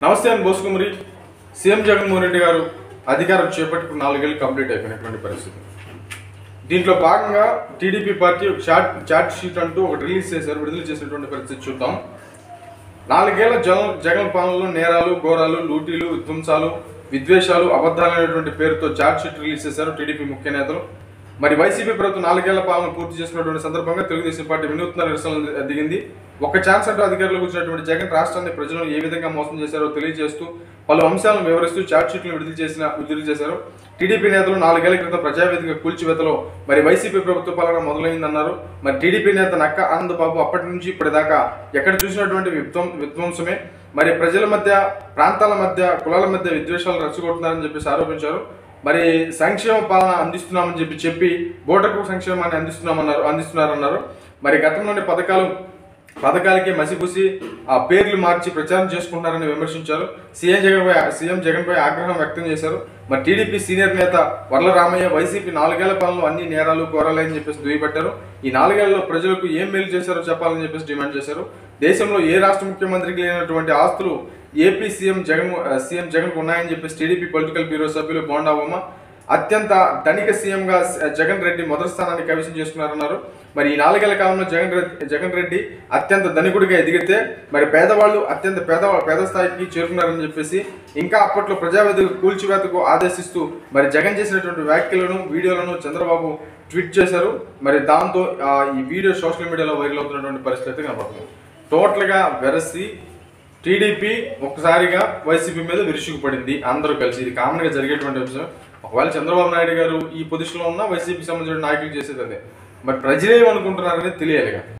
నమస్తే అని బోసుకుమరి సీఎం జగన్మోహన్ రెడ్డి గారు అధికారం చేపట్టుకుని నాలుగేళ్ళు కంప్లీట్ అయిపోయినటువంటి పరిస్థితి దీంట్లో భాగంగా టీడీపీ పార్టీ ఒక చార్ట్ చార్ట్ షీట్ అంటూ ఒకటి రిలీజ్ చేశారు విడుదల చేసినటువంటి పరిస్థితి చూద్దాం నాలుగేళ్ల జగన్ జగన్ పాలనలో నేరాలు ఘోరాలు లూటీలు విధ్వంసాలు విద్వేషాలు అబద్ధాలు అనేటువంటి పేరుతో చార్ట్ షీట్ రిలీజ్ చేశారు టీడీపీ ముఖ్య నేతలు మరి వైసీపీ ప్రభుత్వం నాలుగేళ్ల పాలన పూర్తి చేసినటువంటి సందర్భంగా తెలుగుదేశం పార్టీ వినూత్న నిరసనలు దిగింది ఒక ఛాన్స్ అంటూ అధికారులకు వచ్చినటువంటి జగన్ రాష్ట్రాన్ని ప్రజలను ఏ విధంగా మోసం చేశారో తెలియజేస్తూ పలు అంశాలను వివరిస్తూ చార్ట్ షీట్లను విడుదల చేసిన విడుదల చేశారు టీడీపీ నేతలు నాలుగేళ్ల క్రితం ప్రజావేదిక కూల్చివేతలో మరి వైసీపీ ప్రభుత్వ పాలన మొదలైందన్నారు మరి టీడీపీ నేత నక్క ఆనందబాబు అప్పటి నుంచి ఇప్పటిదాకా ఎక్కడ చూసినటువంటి విధ్వం విధ్వంసమే మరి ప్రజల మధ్య ప్రాంతాల మధ్య కులాల మధ్య విద్వేషాలు రెచ్చగొడుతున్నారని చెప్పేసి ఆరోపించారు మరి సంక్షేమ పాలన అందిస్తున్నామని చెప్పి చెప్పి బోటకు సంక్షేమాన్ని అందిస్తున్నామన్నారు అందిస్తున్నారన్నారు మరి గతంలోని పథకాలు పథకాలకి మసిపూసి ఆ పేర్లు మార్చి ప్రచారం చేసుకుంటున్నారని విమర్శించారు సీఎం జగన్ పై సీఎం జగన్ పై ఆగ్రహం వ్యక్తం చేశారు మరి టీడీపీ సీనియర్ నేత వర్ల రామయ్య వైసీపీ నాలుగేళ్ల పాలనలో అన్ని నేరాలు కోరాలని చెప్పేసి దుయ్యబట్టారు ఈ నాలుగేళ్లలో ప్రజలకు ఏం మేలు చేశారో చెప్పాలని చెప్పేసి డిమాండ్ చేశారు దేశంలో ఏ రాష్ట్ర ముఖ్యమంత్రికి లేనటువంటి ఆస్తులు AP CM Jagan CM Jagan ఉన్నాయని చెప్పేసి టీడీపీ పొలిటికల్ బ్యూరో సభ్యులు బోండా ఉమ అత్యంత ధనిక సీఎంగా జగన్ రెడ్డి మొదటి స్థానాన్ని కైవసం చేసుకున్నారన్నారు మరి ఈ నాలుగేళ్ల కాలంలో జగన్ రెడ్డి జగన్ రెడ్డి అత్యంత ధనికుడిగా ఎదిగితే మరి పేదవాళ్ళు అత్యంత పేద పేద స్థాయికి చేరుకున్నారని చెప్పేసి ఇంకా అప్పట్లో ప్రజావేదిక కూల్చివేతకు ఆదేశిస్తూ మరి జగన్ చేసినటువంటి వ్యాఖ్యలను వీడియోలను చంద్రబాబు ట్వీట్ చేశారు మరి దాంతో ఆ, ఈ వీడియో సోషల్ మీడియాలో వైరల్ అవుతున్నటువంటి పరిస్థితి అయితే కనబడుతుంది టోటల్గా వెరసి టీడీపీ ఒక్కసారిగా వైసీపీ మీద విరుచుకుపడింది అందరూ కలిసి ఇది కామన్ గా జరిగేటువంటి విషయం ఒకవేళ చంద్రబాబు నాయుడు గారు ఈ పొజిషన్ లో ఉన్నా వైసీపీ సంబంధించిన నాయకులు చేసేది అదే మరి ప్రజలు ఏమనుకుంటున్నారనేది తెలియాలిగా